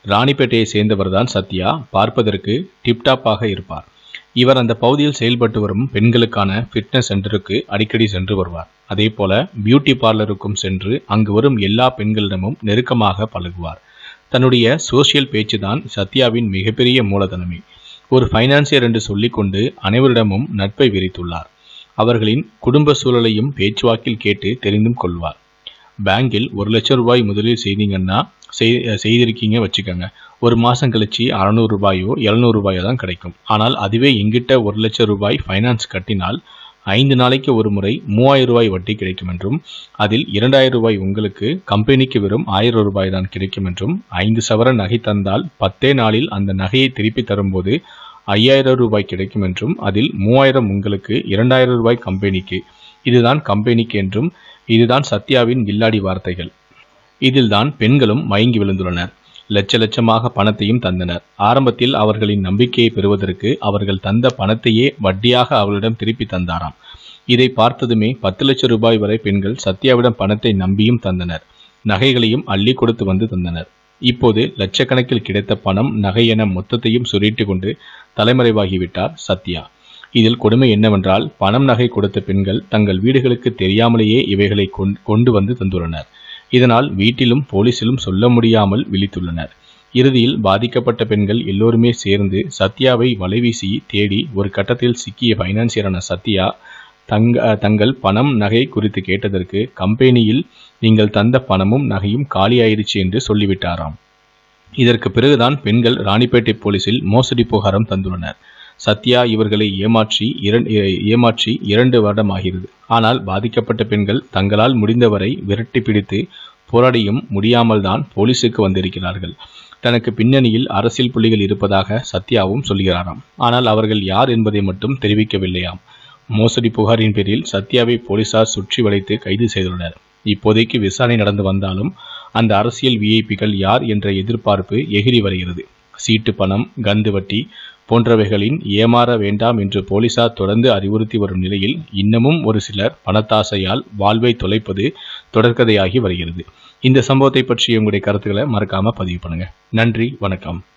ராணிப்பேட்டையை சேர்ந்தவர்தான் சத்யா பார்ப்பதற்கு டிப்டாப்பாக இருப்பார் இவர் அந்த பகுதியில் செயல்பட்டு வரும் பெண்களுக்கான ஃபிட்னஸ் சென்டருக்கு அடிக்கடி சென்று வருவார் அதே போல பியூட்டி பார்லருக்கும் சென்று அங்கு வரும் எல்லா பெண்களிடமும் நெருக்கமாக பழகுவார் தன்னுடைய சோசியல் பேச்சு தான் சத்யாவின் மிகப்பெரிய மூலதனமே ஒரு ஃபைனான்சியர் என்று சொல்லிக்கொண்டு அனைவரிடமும் நட்பை விரித்துள்ளார் அவர்களின் குடும்ப சூழலையும் பேச்சுவாக்கில் கேட்டு தெரிந்தும் கொள்வார் பேங்கில் ஒரு லட்சம் ரூபாய் முதலீடு செய்தீங்கன்னா செய்- செய்திருக்கீங்க வச்சுக்கோங்க ஒரு மாதம் கழிச்சு அறநூறு ரூபாயோ எழுநூறு ரூபாயோ தான் கிடைக்கும் ஆனால் அதுவே எங்கிட்ட ஒரு லட்சம் ரூபாய் ஃபைனான்ஸ் கட்டினால் ஐந்து நாளைக்கு ஒரு முறை மூவாயிரம் ரூபாய் வட்டி கிடைக்கும் என்றும் அதில் இரண்டாயிரம் ரூபாய் உங்களுக்கு கம்பெனிக்கு வெறும் ஆயிரம் ரூபாய் தான் கிடைக்கும் என்றும் ஐந்து சவரன் நகை தந்தால் பத்தே நாளில் அந்த நகையை திருப்பி தரும்போது ஐயாயிரம் ரூபாய் கிடைக்கும் என்றும் அதில் மூவாயிரம் உங்களுக்கு இரண்டாயிரம் ரூபாய் கம்பெனிக்கு இதுதான் கம்பெனிக்கு என்றும் இதுதான் சத்யாவின் கில்லாடி வார்த்தைகள் இதில்தான் பெண்களும் மயங்கி விழுந்துள்ளனர் லட்ச லட்சமாக பணத்தையும் தந்தனர் ஆரம்பத்தில் அவர்களின் நம்பிக்கையை பெறுவதற்கு அவர்கள் தந்த பணத்தையே வட்டியாக அவளிடம் திருப்பி தந்தாராம் இதை பார்த்ததுமே பத்து லட்சம் ரூபாய் வரை பெண்கள் சத்யாவிடம் பணத்தை நம்பியும் தந்தனர் நகைகளையும் அள்ளி கொடுத்து வந்து தந்தனர் இப்போது லட்சக்கணக்கில் கிடைத்த பணம் நகை என மொத்தத்தையும் சுருட்டி கொண்டு தலைமறைவாகிவிட்டார் சத்யா இதில் கொடுமை என்னவென்றால் பணம் நகை கொடுத்த பெண்கள் தங்கள் வீடுகளுக்கு தெரியாமலேயே இவைகளை கொண்- கொண்டு வந்து தந்துள்ளனர் இதனால் வீட்டிலும் போலீசிலும் சொல்ல முடியாமல் விழித்துள்ளனர் இறுதியில் பாதிக்கப்பட்ட பெண்கள் எல்லோருமே சேர்ந்து சத்யாவை வலைவீசி தேடி ஒரு கட்டத்தில் சிக்கிய ஃபைனான்சியரான சத்யா தங்க தங்கள் பணம் நகை குறித்து கேட்டதற்கு கம்பெனியில் நீங்கள் தந்த பணமும் நகையும் காலியாயிருச்சு என்று சொல்லிவிட்டாராம் இதற்கு பிறகுதான் பெண்கள் ராணிப்பேட்டை போலீசில் மோசடி புகாரம் தந்துள்ளனர் சத்யா இவர்களை ஏமாற்றி இரண்- ஏ- ஏமாற்றி இரண்டு வருடம் ஆகிறது ஆனால் பாதிக்கப்பட்ட பெண்கள் தங்களால் முடிந்தவரை விரட்டி பிடித்து போராடியும் முடியாமல் தான் போலீசுக்கு வந்திருக்கிறார்கள் தனக்கு பின்னணியில் அரசியல் புள்ளிகள் இருப்பதாக சத்யாவும் சொல்கிறாராம் ஆனால் அவர்கள் யார் என்பதை மட்டும் தெரிவிக்கவில்லையாம் மோசடி புகாரின் பேரில் சத்யாவை போலீசார் சுற்றி வளைத்து கைது செய்துள்ளனர் இப்போதைக்கு விசாரணை நடந்து வந்தாலும் அந்த அரசியல் விஐபிகள் யார் என்ற எதிர்பார்ப்பு எகிரி வருகிறது சீட்டு பணம் கந்து வட்டி போன்றவைகளின் ஏமாற வேண்டாம் என்று போலீசார் தொடர்ந்து அறிவுறுத்தி வரும் நிலையில் இன்னமும் ஒரு சிலர் பணத்தாசையால் வாழ்வை தொலைப்பது தொடர்கதையாகி வருகிறது இந்த சம்பவத்தை பற்றி உங்களுடைய கருத்துக்களை மறக்காம பதிவு பண்ணுங்க நன்றி வணக்கம்